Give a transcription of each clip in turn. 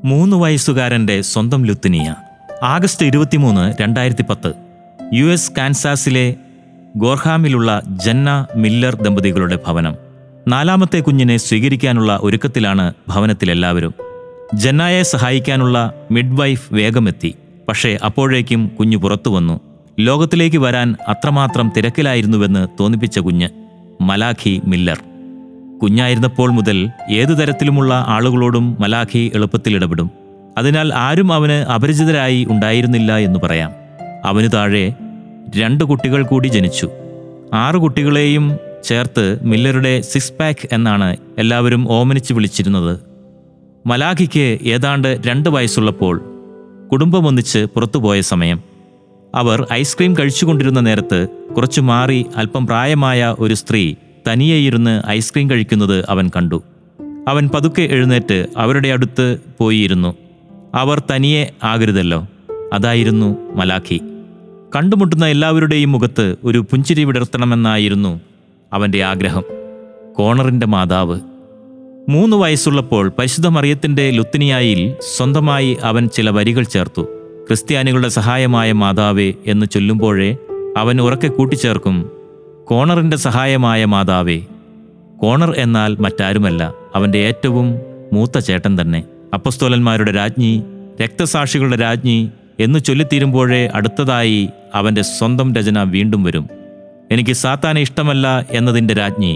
മൂന്ന് വയസ്സുകാരൻ്റെ സ്വന്തം ലുത്തിനിയ ആഗസ്റ്റ് ഇരുപത്തിമൂന്ന് രണ്ടായിരത്തി പത്ത് യു എസ് കാൻസാസിലെ ഗോർഹാമിലുള്ള ജന്ന മില്ലർ ദമ്പതികളുടെ ഭവനം നാലാമത്തെ കുഞ്ഞിനെ സ്വീകരിക്കാനുള്ള ഒരുക്കത്തിലാണ് ഭവനത്തിലെല്ലാവരും ജന്നായെ സഹായിക്കാനുള്ള മിഡ്വൈഫ് വേഗമെത്തി പക്ഷേ അപ്പോഴേക്കും കുഞ്ഞു പുറത്തു വന്നു ലോകത്തിലേക്ക് വരാൻ അത്രമാത്രം തിരക്കിലായിരുന്നുവെന്ന് തോന്നിപ്പിച്ച കുഞ്ഞ് മലാഖി മില്ലർ കുഞ്ഞായിരുന്നപ്പോൾ മുതൽ ഏതു തരത്തിലുമുള്ള ആളുകളോടും മലാഖി എളുപ്പത്തിൽ ഇടപെടും അതിനാൽ ആരും അവന് അപരിചിതരായി ഉണ്ടായിരുന്നില്ല എന്ന് പറയാം അവന് താഴെ രണ്ട് കുട്ടികൾ കൂടി ജനിച്ചു ആറ് കുട്ടികളെയും ചേർത്ത് മില്ലറുടെ സിക്സ് പാക്ക് എന്നാണ് എല്ലാവരും ഓമനിച്ച് വിളിച്ചിരുന്നത് മലാഖിക്ക് ഏതാണ്ട് രണ്ട് വയസ്സുള്ളപ്പോൾ കുടുംബമൊന്നിച്ച് പുറത്തുപോയ സമയം അവർ ഐസ്ക്രീം കഴിച്ചുകൊണ്ടിരുന്ന നേരത്ത് കുറച്ചു മാറി അല്പം പ്രായമായ ഒരു സ്ത്രീ തനിയെ ഇരുന്ന് ഐസ്ക്രീം കഴിക്കുന്നത് അവൻ കണ്ടു അവൻ പതുക്കെ എഴുന്നേറ്റ് അവരുടെ അടുത്ത് പോയിരുന്നു അവർ തനിയെ ആകരുതല്ലോ അതായിരുന്നു മലാഖി കണ്ടുമുട്ടുന്ന എല്ലാവരുടെയും മുഖത്ത് ഒരു പുഞ്ചിരി വിടർത്തണമെന്നായിരുന്നു അവൻ്റെ ആഗ്രഹം കോണറിൻ്റെ മാതാവ് മൂന്ന് വയസ്സുള്ളപ്പോൾ പരിശുദ്ധ മറിയത്തിൻ്റെ ലുത്തിനിയായിൽ സ്വന്തമായി അവൻ ചില വരികൾ ചേർത്തു ക്രിസ്ത്യാനികളുടെ സഹായമായ മാതാവേ എന്ന് ചൊല്ലുമ്പോഴേ അവൻ ഉറക്കെ കൂട്ടിച്ചേർക്കും കോണറിൻ്റെ സഹായമായ മാതാവേ കോണർ എന്നാൽ മറ്റാരുമല്ല അവൻ്റെ ഏറ്റവും മൂത്ത ചേട്ടൻ തന്നെ അപ്പസ്തോലന്മാരുടെ രാജ്ഞി രക്തസാക്ഷികളുടെ രാജ്ഞി എന്ന് ചൊല്ലിത്തീരുമ്പോഴേ അടുത്തതായി അവൻ്റെ സ്വന്തം രചന വീണ്ടും വരും എനിക്ക് സാത്താനെ ഇഷ്ടമല്ല എന്നതിൻ്റെ രാജ്ഞി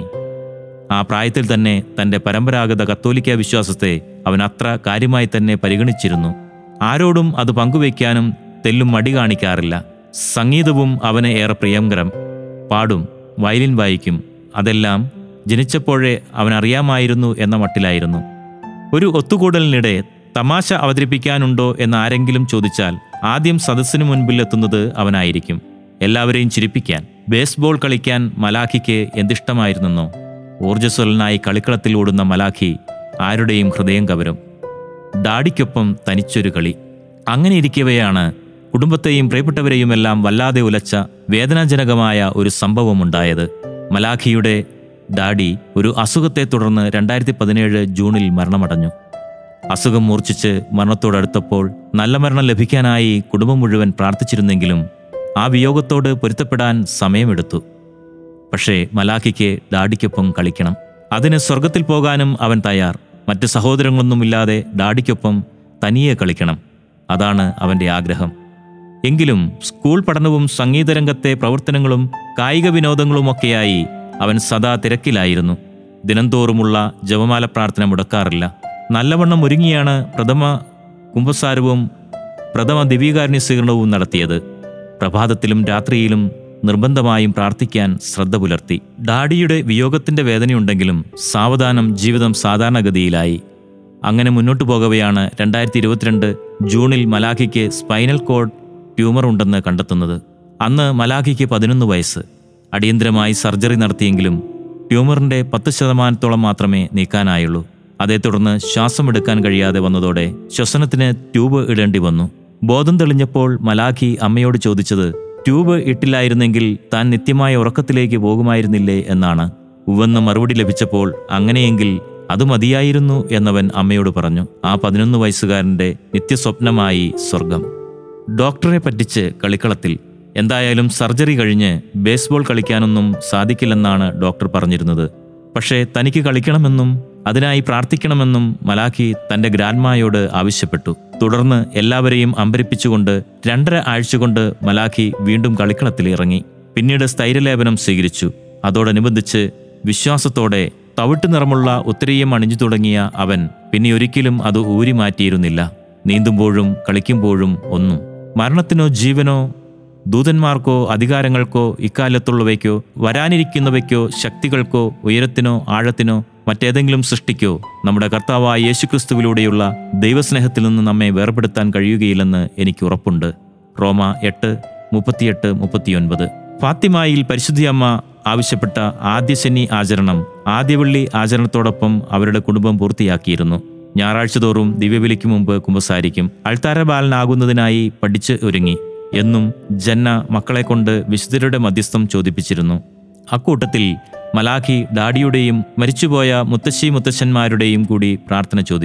ആ പ്രായത്തിൽ തന്നെ തൻ്റെ പരമ്പരാഗത കത്തോലിക്ക വിശ്വാസത്തെ അവൻ അത്ര കാര്യമായി തന്നെ പരിഗണിച്ചിരുന്നു ആരോടും അത് പങ്കുവയ്ക്കാനും തെല്ലും മടി കാണിക്കാറില്ല സംഗീതവും അവന് ഏറെ പ്രിയങ്കരം പാടും വയലിൻ വായിക്കും അതെല്ലാം ജനിച്ചപ്പോഴേ അവൻ അറിയാമായിരുന്നു എന്ന മട്ടിലായിരുന്നു ഒരു ഒത്തുകൂടലിനിടെ തമാശ അവതരിപ്പിക്കാനുണ്ടോ എന്ന് ആരെങ്കിലും ചോദിച്ചാൽ ആദ്യം സദസ്സിനു മുൻപിലെത്തുന്നത് അവനായിരിക്കും എല്ലാവരെയും ചിരിപ്പിക്കാൻ ബേസ്ബോൾ കളിക്കാൻ മലാഖിക്ക് എന്തിഷ്ടമായിരുന്നെന്നോ ഊർജ്ജസ്വലനായി കളിക്കളത്തിൽ ഓടുന്ന മലാഖി ആരുടെയും ഹൃദയം കവരും ഡാഡിക്കൊപ്പം തനിച്ചൊരു കളി അങ്ങനെ ഇരിക്കവെയാണ് കുടുംബത്തെയും പ്രിയപ്പെട്ടവരെയുമെല്ലാം വല്ലാതെ ഉലച്ച വേദനാജനകമായ ഒരു സംഭവമുണ്ടായത് മലാഖിയുടെ ഡാഡി ഒരു അസുഖത്തെ തുടർന്ന് രണ്ടായിരത്തി പതിനേഴ് ജൂണിൽ മരണമടഞ്ഞു അസുഖം മൂർച്ഛിച്ച് മരണത്തോടടുത്തപ്പോൾ നല്ല മരണം ലഭിക്കാനായി കുടുംബം മുഴുവൻ പ്രാർത്ഥിച്ചിരുന്നെങ്കിലും ആ വിയോഗത്തോട് പൊരുത്തപ്പെടാൻ സമയമെടുത്തു പക്ഷേ മലാഖിക്ക് ഡാഡിക്കൊപ്പം കളിക്കണം അതിന് സ്വർഗത്തിൽ പോകാനും അവൻ തയ്യാർ മറ്റ് സഹോദരങ്ങളൊന്നുമില്ലാതെ ഡാഡിക്കൊപ്പം തനിയെ കളിക്കണം അതാണ് അവൻ്റെ ആഗ്രഹം എങ്കിലും സ്കൂൾ പഠനവും സംഗീതരംഗത്തെ പ്രവർത്തനങ്ങളും കായിക വിനോദങ്ങളുമൊക്കെയായി അവൻ സദാ തിരക്കിലായിരുന്നു ദിനംതോറുമുള്ള ജപമാല പ്രാർത്ഥന മുടക്കാറില്ല നല്ലവണ്ണം ഒരുങ്ങിയാണ് പ്രഥമ കുംഭസാരവും പ്രഥമ ദിവ്യകാരുണ്യ സ്വീകരണവും നടത്തിയത് പ്രഭാതത്തിലും രാത്രിയിലും നിർബന്ധമായും പ്രാർത്ഥിക്കാൻ ശ്രദ്ധ പുലർത്തി ഡാഡിയുടെ വിയോഗത്തിന്റെ വേദനയുണ്ടെങ്കിലും സാവധാനം ജീവിതം സാധാരണഗതിയിലായി അങ്ങനെ മുന്നോട്ടു പോകവെയാണ് രണ്ടായിരത്തി ഇരുപത്തിരണ്ട് ജൂണിൽ മലാഖിക്ക് സ്പൈനൽ കോഡ് ട്യൂമർ ഉണ്ടെന്ന് കണ്ടെത്തുന്നത് അന്ന് മലാഖിക്ക് പതിനൊന്ന് വയസ്സ് അടിയന്തരമായി സർജറി നടത്തിയെങ്കിലും ട്യൂമറിന്റെ പത്ത് ശതമാനത്തോളം മാത്രമേ നീക്കാനായുള്ളൂ അതേ തുടർന്ന് ശ്വാസമെടുക്കാൻ കഴിയാതെ വന്നതോടെ ശ്വസനത്തിന് ട്യൂബ് ഇടേണ്ടി വന്നു ബോധം തെളിഞ്ഞപ്പോൾ മലാഖി അമ്മയോട് ചോദിച്ചത് ട്യൂബ് ഇട്ടില്ലായിരുന്നെങ്കിൽ താൻ നിത്യമായ ഉറക്കത്തിലേക്ക് പോകുമായിരുന്നില്ലേ എന്നാണ് ഉവെന്ന് മറുപടി ലഭിച്ചപ്പോൾ അങ്ങനെയെങ്കിൽ അത് മതിയായിരുന്നു എന്നവൻ അമ്മയോട് പറഞ്ഞു ആ പതിനൊന്ന് വയസ്സുകാരൻ്റെ നിത്യസ്വപ്നമായി സ്വർഗം ഡോക്ടറെ പറ്റിച്ച് കളിക്കളത്തിൽ എന്തായാലും സർജറി കഴിഞ്ഞ് ബേസ്ബോൾ കളിക്കാനൊന്നും സാധിക്കില്ലെന്നാണ് ഡോക്ടർ പറഞ്ഞിരുന്നത് പക്ഷേ തനിക്ക് കളിക്കണമെന്നും അതിനായി പ്രാർത്ഥിക്കണമെന്നും മലാഖി തന്റെ ഗ്രാൻഡ്മായോട് ആവശ്യപ്പെട്ടു തുടർന്ന് എല്ലാവരെയും അമ്പരിപ്പിച്ചുകൊണ്ട് രണ്ടര ആഴ്ച കൊണ്ട് മലാഖി വീണ്ടും കളിക്കളത്തിൽ ഇറങ്ങി പിന്നീട് സ്ഥൈര്യലേപനം സ്വീകരിച്ചു അതോടനുബന്ധിച്ച് വിശ്വാസത്തോടെ തവിട്ട് നിറമുള്ള ഉത്തരീയം അണിഞ്ഞു തുടങ്ങിയ അവൻ പിന്നെ ഒരിക്കലും അത് ഊരി മാറ്റിയിരുന്നില്ല നീന്തുമ്പോഴും കളിക്കുമ്പോഴും ഒന്നും മരണത്തിനോ ജീവനോ ദൂതന്മാർക്കോ അധികാരങ്ങൾക്കോ ഇക്കാലത്തുള്ളവയ്ക്കോ വരാനിരിക്കുന്നവയ്ക്കോ ശക്തികൾക്കോ ഉയരത്തിനോ ആഴത്തിനോ മറ്റേതെങ്കിലും സൃഷ്ടിക്കോ നമ്മുടെ കർത്താവായ യേശുക്രിസ്തുവിലൂടെയുള്ള ദൈവസ്നേഹത്തിൽ നിന്ന് നമ്മെ വേർപെടുത്താൻ കഴിയുകയില്ലെന്ന് എനിക്ക് ഉറപ്പുണ്ട് റോമ എട്ട് മുപ്പത്തിയെട്ട് മുപ്പത്തിയൊൻപത് ഫാത്തിമായിൽ പരിശുദ്ധിയമ്മ ആവശ്യപ്പെട്ട ആദ്യ ശനി ആചരണം ആദ്യവള്ളി ആചരണത്തോടൊപ്പം അവരുടെ കുടുംബം പൂർത്തിയാക്കിയിരുന്നു ഞായറാഴ്ച തോറും ദിവ്യബലിക്ക് മുമ്പ് കുമ്പസാരിക്കും അൾത്താരബാലനാകുന്നതിനായി പഠിച്ച് ഒരുങ്ങി എന്നും ജന്ന മക്കളെ കൊണ്ട് വിശുദ്ധരുടെ മധ്യസ്ഥം ചോദിപ്പിച്ചിരുന്നു അക്കൂട്ടത്തിൽ മലാഖി ഡാഡിയുടെയും മരിച്ചുപോയ മുത്തശ്ശി മുത്തശ്ശന്മാരുടെയും കൂടി പ്രാർത്ഥന ചോദിക്കും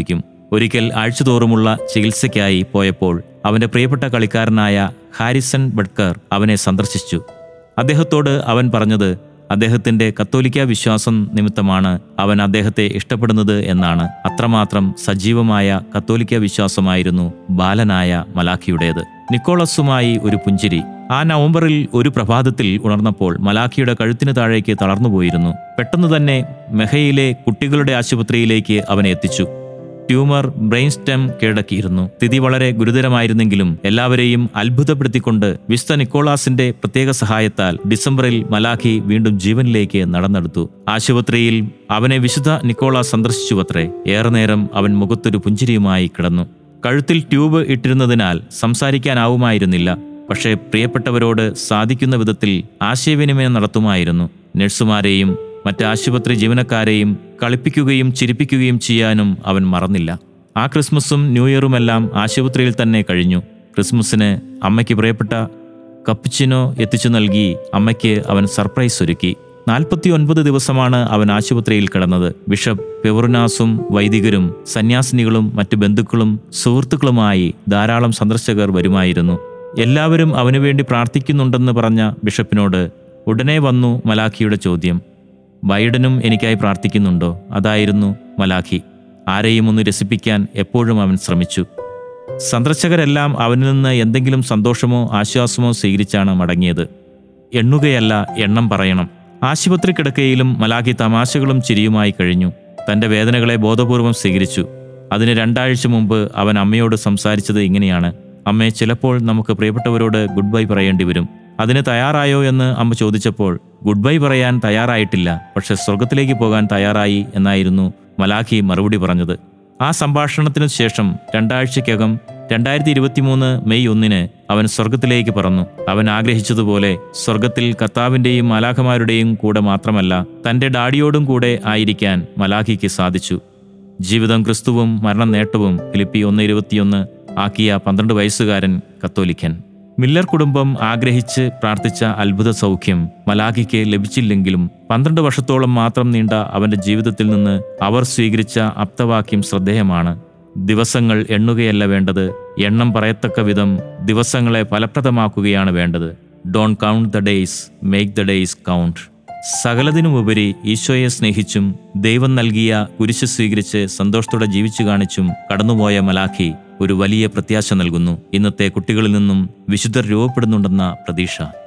ഒരിക്കൽ ആഴ്ചതോറുമുള്ള ചികിത്സയ്ക്കായി പോയപ്പോൾ അവന്റെ പ്രിയപ്പെട്ട കളിക്കാരനായ ഹാരിസൺ ബഡ്കർ അവനെ സന്ദർശിച്ചു അദ്ദേഹത്തോട് അവൻ പറഞ്ഞത് അദ്ദേഹത്തിന്റെ കത്തോലിക്ക വിശ്വാസം നിമിത്തമാണ് അവൻ അദ്ദേഹത്തെ ഇഷ്ടപ്പെടുന്നത് എന്നാണ് അത്രമാത്രം സജീവമായ കത്തോലിക്ക വിശ്വാസമായിരുന്നു ബാലനായ മലാഖിയുടേത് നിക്കോളസുമായി ഒരു പുഞ്ചിരി ആ നവംബറിൽ ഒരു പ്രഭാതത്തിൽ ഉണർന്നപ്പോൾ മലാഖിയുടെ കഴുത്തിന് താഴേക്ക് തളർന്നുപോയിരുന്നു പെട്ടെന്ന് തന്നെ മെഹയിലെ കുട്ടികളുടെ ആശുപത്രിയിലേക്ക് അവനെ എത്തിച്ചു ട്യൂമർ ബ്രെയിൻ സ്റ്റെം കീഴടക്കിയിരുന്നു സ്ഥിതി വളരെ ഗുരുതരമായിരുന്നെങ്കിലും എല്ലാവരെയും അത്ഭുതപ്പെടുത്തിക്കൊണ്ട് വിസ്ത നിക്കോളാസിന്റെ പ്രത്യേക സഹായത്താൽ ഡിസംബറിൽ മലാഖി വീണ്ടും ജീവനിലേക്ക് നടന്നെടുത്തു ആശുപത്രിയിൽ അവനെ വിശുദ്ധ നിക്കോളാസ് സന്ദർശിച്ചുവത്രേ ഏറെ നേരം അവൻ മുഖത്തൊരു പുഞ്ചിരിയുമായി കിടന്നു കഴുത്തിൽ ട്യൂബ് ഇട്ടിരുന്നതിനാൽ സംസാരിക്കാനാവുമായിരുന്നില്ല പക്ഷേ പ്രിയപ്പെട്ടവരോട് സാധിക്കുന്ന വിധത്തിൽ ആശയവിനിമയം നടത്തുമായിരുന്നു നഴ്സുമാരെയും മറ്റ് ആശുപത്രി ജീവനക്കാരെയും കളിപ്പിക്കുകയും ചിരിപ്പിക്കുകയും ചെയ്യാനും അവൻ മറന്നില്ല ആ ക്രിസ്മസും ന്യൂ ഇയറുമെല്ലാം ആശുപത്രിയിൽ തന്നെ കഴിഞ്ഞു ക്രിസ്മസിന് അമ്മയ്ക്ക് പ്രിയപ്പെട്ട കപ്പുച്ചിനോ എത്തിച്ചു നൽകി അമ്മയ്ക്ക് അവൻ സർപ്രൈസ് ഒരുക്കി നാൽപ്പത്തി ഒൻപത് ദിവസമാണ് അവൻ ആശുപത്രിയിൽ കിടന്നത് ബിഷപ്പ് പെവറുനാസും വൈദികരും സന്യാസിനികളും മറ്റു ബന്ധുക്കളും സുഹൃത്തുക്കളുമായി ധാരാളം സന്ദർശകർ വരുമായിരുന്നു എല്ലാവരും അവനുവേണ്ടി പ്രാർത്ഥിക്കുന്നുണ്ടെന്ന് പറഞ്ഞ ബിഷപ്പിനോട് ഉടനെ വന്നു മലാഖിയുടെ ചോദ്യം ബൈഡനും എനിക്കായി പ്രാർത്ഥിക്കുന്നുണ്ടോ അതായിരുന്നു മലാഖി ആരെയും ഒന്ന് രസിപ്പിക്കാൻ എപ്പോഴും അവൻ ശ്രമിച്ചു സന്ദർശകരെല്ലാം അവനിൽ നിന്ന് എന്തെങ്കിലും സന്തോഷമോ ആശ്വാസമോ സ്വീകരിച്ചാണ് മടങ്ങിയത് എണ്ണുകയല്ല എണ്ണം പറയണം ആശുപത്രി കിടക്കയിലും മലാഖി തമാശകളും ചിരിയുമായി കഴിഞ്ഞു തന്റെ വേദനകളെ ബോധപൂർവം സ്വീകരിച്ചു അതിന് രണ്ടാഴ്ച മുമ്പ് അവൻ അമ്മയോട് സംസാരിച്ചത് ഇങ്ങനെയാണ് അമ്മേ ചിലപ്പോൾ നമുക്ക് പ്രിയപ്പെട്ടവരോട് ഗുഡ് ബൈ പറയേണ്ടി വരും അതിന് തയ്യാറായോ എന്ന് അമ്മ ചോദിച്ചപ്പോൾ ഗുഡ് ബൈ പറയാൻ തയ്യാറായിട്ടില്ല പക്ഷെ സ്വർഗത്തിലേക്ക് പോകാൻ തയ്യാറായി എന്നായിരുന്നു മലാഖി മറുപടി പറഞ്ഞത് ആ സംഭാഷണത്തിനു ശേഷം രണ്ടാഴ്ചയ്ക്കകം രണ്ടായിരത്തി ഇരുപത്തിമൂന്ന് മെയ് ഒന്നിന് അവൻ സ്വർഗത്തിലേക്ക് പറന്നു അവൻ ആഗ്രഹിച്ചതുപോലെ സ്വർഗത്തിൽ കർത്താവിൻ്റെയും മാലാഖമാരുടെയും കൂടെ മാത്രമല്ല തൻ്റെ ഡാഡിയോടും കൂടെ ആയിരിക്കാൻ മലാഖിക്ക് സാധിച്ചു ജീവിതം ക്രിസ്തുവും മരണം നേട്ടവും ഫിലിപ്പി ഒന്ന് ഇരുപത്തിയൊന്ന് ആക്കിയ പന്ത്രണ്ട് വയസ്സുകാരൻ കത്തോലിക്കൻ മില്ലർ കുടുംബം ആഗ്രഹിച്ച് പ്രാർത്ഥിച്ച അത്ഭുത സൗഖ്യം മലാഖിക്ക് ലഭിച്ചില്ലെങ്കിലും പന്ത്രണ്ട് വർഷത്തോളം മാത്രം നീണ്ട അവന്റെ ജീവിതത്തിൽ നിന്ന് അവർ സ്വീകരിച്ച അപ്തവാക്യം ശ്രദ്ധേയമാണ് ദിവസങ്ങൾ എണ്ണുകയല്ല വേണ്ടത് എണ്ണം പറയത്തക്ക വിധം ദിവസങ്ങളെ ഫലപ്രദമാക്കുകയാണ് വേണ്ടത് don't count the days make the days count സകലതിനുമുപരി ഈശോയെ സ്നേഹിച്ചും ദൈവം നൽകിയ കുരിശ് സ്വീകരിച്ച് സന്തോഷത്തോടെ ജീവിച്ചു കാണിച്ചും കടന്നുപോയ മലാഖി ഒരു വലിയ പ്രത്യാശ നൽകുന്നു ഇന്നത്തെ കുട്ടികളിൽ നിന്നും വിശുദ്ധർ രൂപപ്പെടുന്നുണ്ടെന്ന പ്രതീക്ഷ